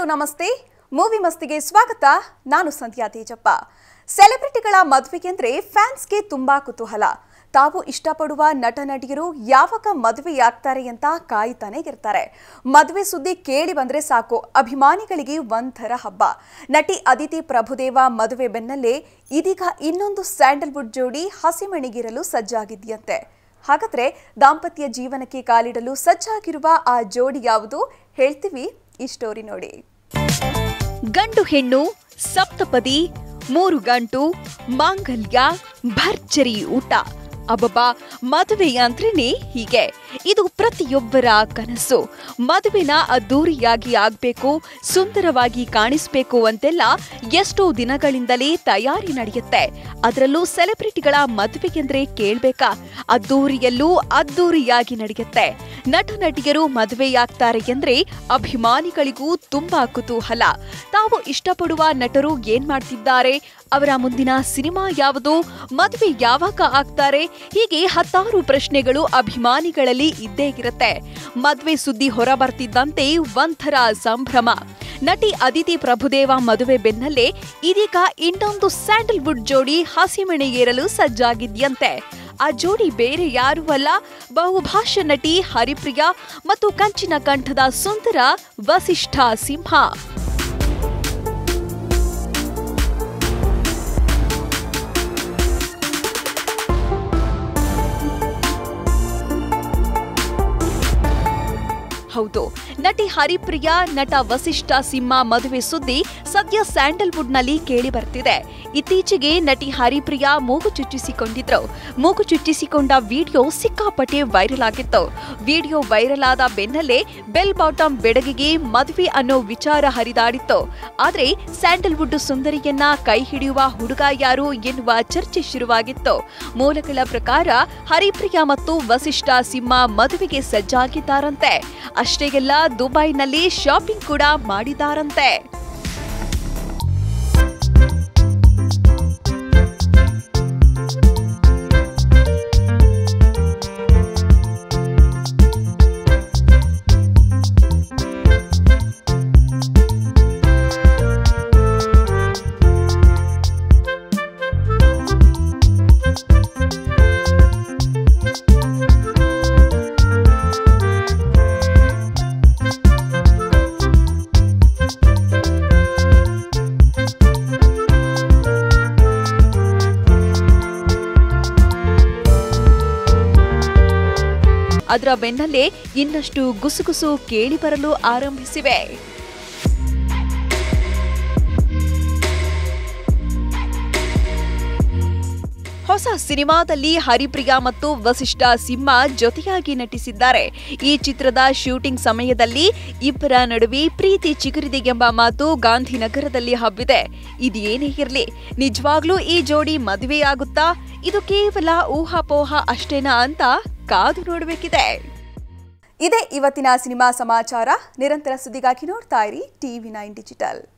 ನಮಸ್ತೆ ಮೂವಿ ಮಸ್ತಿಗೆ ಸ್ವಾಗತ ನಾನು ಸಂಧ್ಯಾ ತೇಜಪ್ಪ ಸೆಲೆಬ್ರಿಟಿಗಳ ಮದುವೆಗೆಂದ್ರೆ ಫ್ಯಾನ್ಸ್ಗೆ ತುಂಬಾ ಕುತೂಹಲ ತಾವು ಇಷ್ಟಪಡುವ ನಟ ನಟಿಯರು ಯಾವಾಗ ಮದುವೆಯಾಗ್ತಾರೆ ಅಂತ ಕಾಯ್ತಾನೆ ಇರ್ತಾರೆ ಮದುವೆ ಸುದ್ದಿ ಕೇಳಿ ಬಂದ್ರೆ ಸಾಕು ಅಭಿಮಾನಿಗಳಿಗೆ ಒಂಥರ ಹಬ್ಬ ನಟಿ ಅದಿತಿ ಪ್ರಭುದೇವ ಮದುವೆ ಬೆನ್ನಲ್ಲೇ ಇದೀಗ ಇನ್ನೊಂದು ಸ್ಯಾಂಡಲ್ವುಡ್ ಜೋಡಿ ಹಸಿಮಣಿಗಿರಲು ಸಜ್ಜಾಗಿದೆಯಂತೆ ಹಾಗಾದ್ರೆ ದಾಂಪತ್ಯ ಜೀವನಕ್ಕೆ ಕಾಲಿಡಲು ಸಜ್ಜಾಗಿರುವ ಆ ಜೋಡಿ ಯಾವುದು ಹೇಳ್ತೀವಿ ಈ ಸ್ಟೋರಿ ನೋಡಿ ಗಂಡು ಹೆಣ್ಣು ಸಪ್ತಪದಿ ಮೂರು ಗಂಟು ಮಾಂಗಲ್ಯ ಭರ್ಜರಿ ಊಟ ಅಬ್ಬಬ್ಬಾ ಮದುವೆ ಅಂದ್ರೇನೆ ಹೀಗೆ ಇದು ಪ್ರತಿಯೊಬ್ಬರ ಕನಸು ಮದುವೆನ ಅದ್ದೂರಿಯಾಗಿ ಆಗ್ಬೇಕು ಸುಂದರವಾಗಿ ಕಾಣಿಸ್ಬೇಕು ಅಂತೆಲ್ಲ ಎಷ್ಟೋ ದಿನಗಳಿಂದಲೇ ತಯಾರಿ ನಡೆಯುತ್ತೆ ಅದರಲ್ಲೂ ಸೆಲೆಬ್ರಿಟಿಗಳ ಮದುವೆಗೆಂದ್ರೆ ಕೇಳ್ಬೇಕಾ ಅದ್ದೂರಿಯಲ್ಲೂ ಅದ್ದೂರಿಯಾಗಿ ನಡೆಯುತ್ತೆ ನಟ ನಟಿಯರು ಮದುವೆಯಾಗ್ತಾರೆ ಎಂದ್ರೆ ಅಭಿಮಾನಿಗಳಿಗೂ ತುಂಬಾ ಕುತೂಹಲ ತಾವು ಇಷ್ಟಪಡುವ ನಟರು ಏನ್ ಮಾಡ್ತಿದ್ದಾರೆ ಅವರ ಮುಂದಿನ ಸಿನಿಮಾ ಯಾವುದು ಮದುವೆ ಯಾವಾಗ ಆಗ್ತಾರೆ ಹೀಗೆ ಹತ್ತಾರು ಪ್ರಶ್ನೆಗಳು ಅಭಿಮಾನಿಗಳಲ್ಲಿ ಇದ್ದೇ ಇರುತ್ತೆ ಮದುವೆ ಸುದ್ದಿ ಹೊರ ಬರ್ತಿದ್ದಂತೆ ಒಂಥರ ಸಂಭ್ರಮ ನಟಿ ಅದಿತಿ ಪ್ರಭುದೇವ ಮದುವೆ ಬೆನ್ನಲ್ಲೇ ಇದೀಗ ಇನ್ನೊಂದು ಸ್ಯಾಂಡಲ್ವುಡ್ ಜೋಡಿ ಹಸಿಮಣೆಗೇರಲು ಸಜ್ಜಾಗಿದ್ಯಂತೆ ಆ ಜೋಡಿ ಬೇರೆ ಯಾರೂ ಅಲ್ಲ ಬಹುಭಾಷಾ ನಟಿ ಹರಿಪ್ರಿಯಾ ಮತ್ತು ಕಂಚಿನ ಕಂಠದ ಸುಂದರ ವಸಿಷ್ಠ ಸಿಂಹ ಹೌದು ನಟಿ ಹರಿಪ್ರಿಯಾ ನಟ ವಸಿಷ್ಠ ಸಿಂಹ ಮದುವೆ ಸುದ್ದಿ ಸದ್ಯ ಸ್ಯಾಂಡಲ್ವುಡ್ನಲ್ಲಿ ಕೇಳಿ ಬರ್ತಿದೆ ಇತ್ತೀಚೆಗೆ ನಟಿ ಹರಿಪ್ರಿಯಾ ಮೂಗು ಚುಚ್ಚಿಸಿಕೊಂಡಿದ್ರು ಮೂಗು ಚುಚ್ಚಿಸಿಕೊಂಡ ವಿಡಿಯೋ ಸಿಕ್ಕಾಪಟ್ಟೆ ವೈರಲ್ ಆಗಿತ್ತು ವಿಡಿಯೋ ವೈರಲ್ ಆದ ಬೆನ್ನಲ್ಲೇ ಬೆಲ್ ಬಾಟಮ್ ಬೆಡಗಿಗೆ ಮದುವೆ ಅನ್ನೋ ವಿಚಾರ ಹರಿದಾಡಿತ್ತು ಆದ್ರೆ ಸ್ಯಾಂಡಲ್ವುಡ್ ಸುಂದರಿಯನ್ನ ಕೈ ಹಿಡಿಯುವ ಹುಡುಗ ಯಾರು ಎನ್ನುವ ಚರ್ಚೆ ಶುರುವಾಗಿತ್ತು ಮೂಲಗಳ ಪ್ರಕಾರ ಹರಿಪ್ರಿಯಾ ಮತ್ತು ವಸಿಷ್ಠ ಸಿಂಹ ಮದುವೆಗೆ ಸಜ್ಜಾಗಿದ್ದಾರಂತೆ ಅಷ್ಟೇ ಎಲ್ಲ ದುಬೈನಲ್ಲಿ ಶಾಪಿಂಗ್ ಕೂಡ ಮಾಡಿದಾರಂತೆ ಅದರ ಬೆನ್ನಲ್ಲೇ ಇನ್ನಷ್ಟು ಗುಸುಗುಸು ಕೇಳಿಬರಲು ಆರಂಭಿಸಿವೆ ಹೊಸ ಸಿನಿಮಾದಲ್ಲಿ ಹರಿಪ್ರಿಯಾ ಮತ್ತು ವಸಿಷ್ಠ ಸಿಂಹ ಜೊತೆಯಾಗಿ ನಟಿಸಿದ್ದಾರೆ ಈ ಚಿತ್ರದ ಶೂಟಿಂಗ್ ಸಮಯದಲ್ಲಿ ಇಬ್ಬರ ನಡುವೆ ಪ್ರೀತಿ ಚಿಗುರಿದೆ ಎಂಬ ಮಾತು ಗಾಂಧಿನಗರದಲ್ಲಿ ಹಬ್ಬಿದೆ ಇದೇನೇ ಇರಲಿ ನಿಜವಾಗ್ಲೂ ಈ ಜೋಡಿ ಮದುವೆಯಾಗುತ್ತಾ ಇದು ಕೇವಲ ಊಹಾಪೋಹ ಅಷ್ಟೇನಾ ಅಂತ ಕಾದು ನೋಡಬೇಕಿದೆ ಇದೇ ಇವತ್ತಿನ ಸಿನಿಮಾ ಸಮಾಚಾರ ನಿರಂತರ ಸುದ್ದಿಗಾಗಿ ನೋಡ್ತಾ ಇರಿ ಟಿವಿ ನೈನ್ ಡಿಜಿಟಲ್